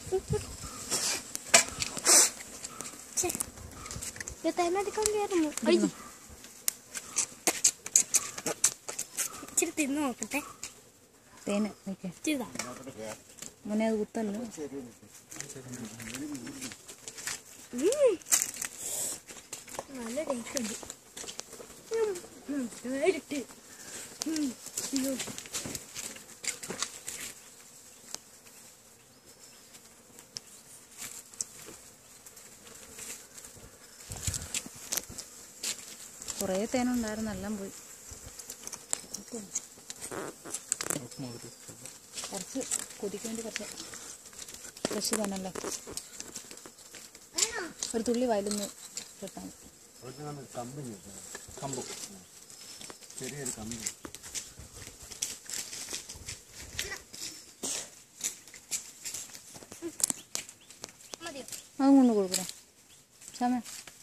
തേനടിക്കൊണ്ടായിരുന്നു ഇച്ചിരി തിന്നു നോക്കട്ടെ തേന് നിൽക്കേ ഇച്ചിരി താ. മുന്നേ അത് കുത്തല്ലോ ഉം. നല്ല ടേസ്റ്റ് ഉണ്ട് ഉം. ഉം. നേരിട്ട് ഉം. അയ്യോ. കുറേ തേനുണ്ടായിരുന്നു എല്ലാം പോയി കുറച്ച് കൊതിക്ക് വേണ്ടി കുറച്ച് ഫ്രഷ് തന്നല്ലേ ഒരു തുള്ളി വയലൊന്ന് കിട്ടാൻ കമ്പനി കമ്പ് ചെറിയൊരു കമ്പനി മതിയോ അതും കൊണ്ട് കൊടുക്കണം സമയം